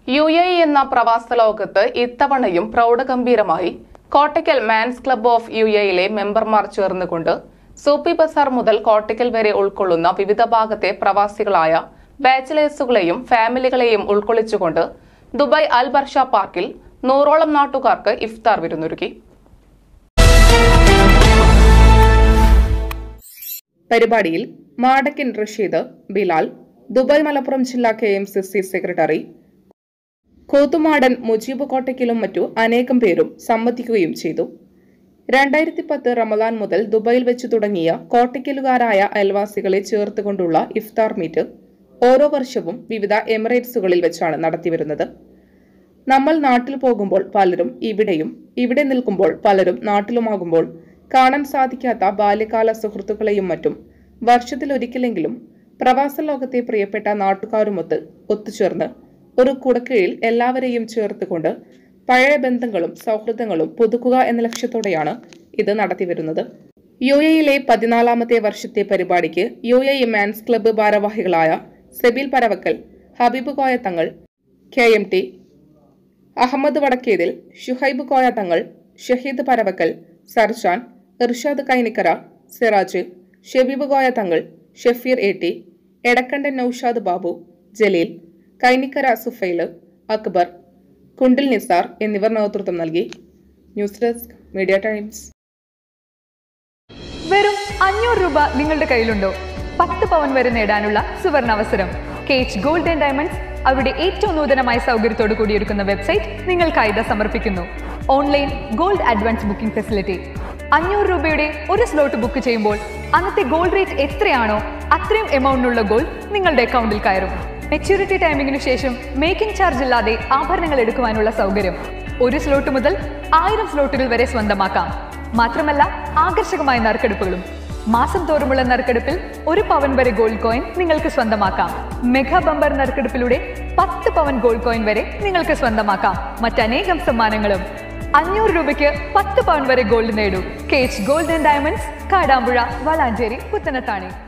U A E എന്ന പ്രവാസ ലോകത്ത് ഇത്തവണയും പ്രൗഢഗംഭീരമായി Kottakkal mans club of U എയിലെ മെമ്പർമാർ ചേർന്നുകൊണ്ട് സൂപ്പി ബസാർ മുതൽ കോട്ടയ്ക്കൽ വരെ ഉൾക്കൊള്ളുന്ന വിവിധ ഭാഗത്തെ പ്രവാസികളായ ബാച്ചിലേഴ്സുകളെയും ഫാമിലികളെയും ഉൾക്കൊള്ളിച്ചുകൊണ്ട് ദുബായ് അൽ ബർഷ പാർക്കിൽ നൂറോളം നാട്ടുകാർക്ക് ഇഫ്താർ വിരുന്നൊരുക്കി പരിപാടിയിൽ മാടക്കിൻ റഷീദ് ബിലാൽ ദുബായ് മലപ്പുറം ജില്ലാ K M C C secretary Koothumadan Mujeeb കോട്ടയ്ക്കലും മറ്റു അനേകം പേരും സംബന്ധിക്കുകയും ചെയ്തു രണ്ടായിരത്തി പത്ത് റമദാൻ മുതൽ ദുബായിൽ വെച്ച് തുടങ്ങിയ കോട്ടയ്ക്കലുകാരായ അയൽവാസികളെ ചേർത്തുകൊണ്ടുള്ള ഇഫ്താർ മീറ്റ് ഓരോ വർഷവും വിവിധ എമിറേറ്റ്സുകളിൽ വെച്ചാണ് നടത്തിവരുന്നത് നമ്മൾ നാട്ടിൽ പോകുമ്പോൾ പലരും ഇവിടെയും ഇവിടെ നിൽക്കുമ്പോൾ പലരും നാട്ടിലുമാകുമ്പോൾ കാണാൻ സാധിക്കാത്ത ബാല്യകാല സുഹൃത്തുക്കളെയും മറ്റും വർഷത്തിലൊരിക്കലെങ്കിലും പ്രവാസ ലോകത്തെ പ്രിയപ്പെട്ട നാട്ടുകാരുമൊത്ത് ഒത്തുചേർന്ന് ഒരു കുടക്കീഴിൽ എല്ലാവരെയും ചേർത്തുകൊണ്ട് പഴയ ബന്ധങ്ങളും സൗഹൃദങ്ങളും പുതുക്കുക എന്ന ലക്ഷ്യത്തോടെയാണ് ഇത് നടത്തിവരുന്നത് യു എയിലെ പതിനാലാമത്തെ വർഷത്തെ പരിപാടിക്ക് U A E mans club ഭാരവാഹികളായ Sebil Paravakkal Habeeb Koya Thangal K M T Ahammed Vadakkethil Shuhaib Koya Thangal Shaheed പരവക്കൽ സർജാൻ Irshad Kainikkara Siraj Shebeeb Koya Thangal Shafeer A T Edakkandan Noushad Babu Jaleel Kainikkara Sufail Akbar Kundil Nisar എന്നിവർ നേതൃത്വം നൽകി ന്യൂസ് ഡെസ്ക് മീഡിയ ടൈംസ് വെറും അഞ്ഞൂറ് രൂപ നിങ്ങളുടെ കയ്യിലുണ്ടോ പത്ത് പവൻ വരെ നേടാനുള്ള സുവർണ അവസരം കേച്ച് ഗോൾഡ് ആൻഡ് ഡയമണ്ട്സ് അവരുടെ ഏറ്റവും നൂതനമായ സൗകര്യത്തോടു കൂടിയൊരുക്കുന്ന വെബ്സൈറ്റ് നിങ്ങൾക്കായി ഇതാ സമർപ്പിക്കുന്നു online gold advance booking facility അഞ്ഞൂറ് രൂപയുടെ ഒരു സ്ലോട്ട് ബുക്ക് ചെയ്യുമ്പോൾ അന്നത്തെ ഗോൾഡ് റേറ്റ് എത്രയാണോ അത്രയും എമൗണ്ടിനുള്ള ഗോൾഡ് നിങ്ങളുടെ അക്കൗണ്ടിൽ കയറും മെച്യൂരിറ്റി ടൈമിംഗിനു ശേഷം മേക്കിംഗ് ചാർജ് ഇല്ലാതെ ആഭരണങ്ങൾ എടുക്കുവാനുള്ള സൗകര്യം ഒരു സ്ലോട്ട് മുതൽ ആയിരം സ്ലോട്ടുകൾ വരെ സ്വന്തമാക്കാം മാത്രമല്ല ആകർഷകമായ നറുക്കെടുപ്പുകളും മാസം തോറുമുള്ള നറുക്കെടുപ്പിൽ ഒരു പവൻ വരെ ഗോൾഡ് കോയിൻ നിങ്ങൾക്ക് സ്വന്തമാക്കാം മെഗാ ബമ്പർ നറുക്കെടുപ്പിലൂടെ പത്ത് പവൻ ഗോൾഡ് കോയിൻ വരെ നിങ്ങൾക്ക് സ്വന്തമാക്കാം മറ്റനേകം സമ്മാനങ്ങളും അഞ്ഞൂറ് രൂപയ്ക്ക് പത്ത് പവൻ വരെ ഗോൾഡ് നേടൂ കേച്ച് gold and diamonds Kadampuzha Valanchery Puthanathani